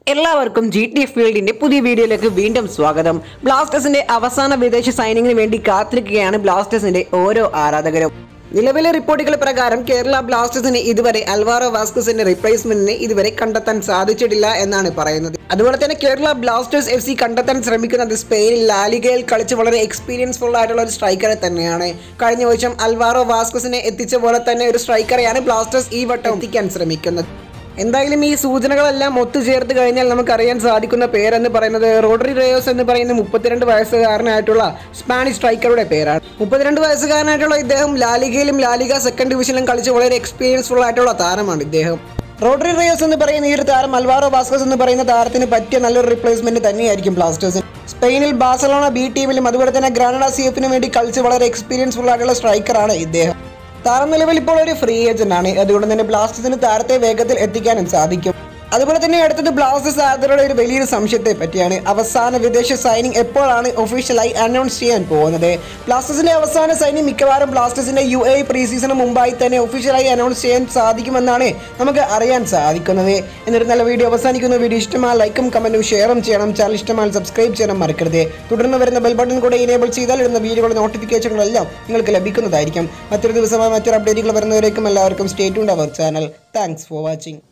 എല്ലാവർക്കും G T ഫീൽഡിന്റെ പുതിയ വീഡിയോയിലേക്ക് വീണ്ടും സ്വാഗതം ബ്ലാസ്റ്റേഴ്സിന്റെ അവസാന വിദേശ സൈനിങ്ങിന് വേണ്ടി കാത്തിരിക്കുകയാണ് ബ്ലാസ്റ്റേഴ്സിന്റെ ഓരോ ആരാധകരും നിലവിലെ റിപ്പോർട്ടുകൾ പ്രകാരം കേരള ബ്ലാസ്റ്റേഴ്സിന് ഇതുവരെ അൽവാറോ വാസ്കസിന്റെ റിപ്ലേസ്മെന്റിനെ ഇതുവരെ കണ്ടെത്താൻ സാധിച്ചിട്ടില്ല എന്നാണ് പറയുന്നത് അതുപോലെ തന്നെ കേരള ബ്ലാസ്റ്റേഴ്സ് എഫ് സി കണ്ടെത്താൻ ശ്രമിക്കുന്നത് സ്പെയിനിൽ ലാലിഗയിൽ കളിച്ച് വളരെ എക്സ്പീരിയൻസ് ഫുൾ ആയിട്ടുള്ള ഒരു സ്ട്രൈക്കറെ തന്നെയാണ് കഴിഞ്ഞ വർഷം അൽവാറോ വാസ്കസിനെ എത്തിച്ച പോലെ തന്നെ ഒരു സ്ട്രൈക്കറെയാണ് ബ്ലാസ്റ്റേഴ്സ് ഈ വട്ടം എത്തിക്കാൻ ശ്രമിക്കുന്നത് എന്തായാലും ഈ സൂചനകളെല്ലാം ഒത്തുചേർത്ത് കഴിഞ്ഞാൽ നമുക്കറിയാൻ സാധിക്കുന്ന പേരെന്ന് പറയുന്നത് റോഡറി റേയോസ് എന്ന് പറയുന്ന മുപ്പത്തിരണ്ട് വയസ്സുകാരനായിട്ടുള്ള സ്പാനിഷ് സ്ട്രൈക്കറുടെ പേരാണ് മുപ്പത്തിരണ്ട് വയസ്സുകാരനായിട്ടുള്ള ഇദ്ദേഹം ലാലിഗയിലും ലാലിഗ സെക്കൻഡ് ഡിവിഷനിലും കളിച്ച് വളരെ എക്സ്പീരിയൻസ് ഫുൾ ആയിട്ടുള്ള താരമാണ് ഇദ്ദേഹം റോഡറി റേയോസ് എന്ന് പറയുന്ന ഈ ഒരു താരം അൽവാറോ ബാസ്കസ് എന്ന് പറയുന്ന താരത്തിന് പറ്റിയ നല്ലൊരു റിപ്ലേസ്മെന്റ് തന്നെയായിരിക്കും ബ്ലാസ്റ്റേഴ്സിന് സ്പെയിനിൽ ബാഴ്സലോണ ബി ടീമിലും അതുപോലെ തന്നെ ഗ്രാനഡ സി എഫിന് വേണ്ടി കളിച്ച് വളരെ എക്സ്പീരിയൻസ് ഫുൾ ആയിട്ടുള്ള സ്ട്രൈക്കറാണ് ഇദ്ദേഹം താരം നിലവിൽ ഇപ്പോൾ ഒരു ഫ്രീ ഏജന്റ് ആണ് അതുകൊണ്ട് തന്നെ ബ്ലാസ്റ്റേഴ്സിന് താരത്തെ വേഗത്തിൽ എത്തിക്കാനും സാധിക്കും അതുപോലെ തന്നെ അടുത്തത് ബ്ലാസ്റ്റേഴ്സ് ആരാധകരുടെ ഒരു വലിയൊരു സംശയത്തെ പറ്റിയാണ് അവസാന വിദേശ സൈനിങ് എപ്പോഴാണ് ഒഫീഷ്യലായി അനൗൺസ് ചെയ്യാൻ പോകുന്നത് ബ്ലാസ്റ്റേഴ്സിന്റെ അവസാന സൈനിങ് മിക്കവാറും ബ്ലാസ്റ്റേഴ്സിന്റെ യു എ പ്രീ സീസണിന് മുമ്പായി തന്നെ ഒഫീഷ്യലായി അനൗൺസ് ചെയ്യാൻ സാധിക്കുമെന്നാണ് നമുക്ക് അറിയാൻ സാധിക്കുന്നത് എന്നൊരു നല്ല വീഡിയോ അവസാനിക്കുന്ന വീഡിയോ ഇഷ്ടമായ ലൈക്കും കമന്റും ഷെയറും ചെയ്യണം ചാനൽ ഇഷ്ടമായാൽ സബ്സ്ക്രൈബ് ചെയ്യണം മറക്കരുത് തുടർന്ന് വരുന്ന ബെൽ ബട്ടൺ കൂടെ ഇനേബിൾ ചെയ്താൽ ഇടുന്ന വീഡിയോകളുടെ നോട്ടിഫിക്കേഷനുകളെല്ലാം നിങ്ങൾക്ക് ലഭിക്കുന്നതായിരിക്കും മറ്റൊരു ദിവസമായി മറ്റൊരു അപ്ഡേറ്റുകൾ വരുന്നവരേക്കും എല്ലാവർക്കും stay tune our channel thanks for watching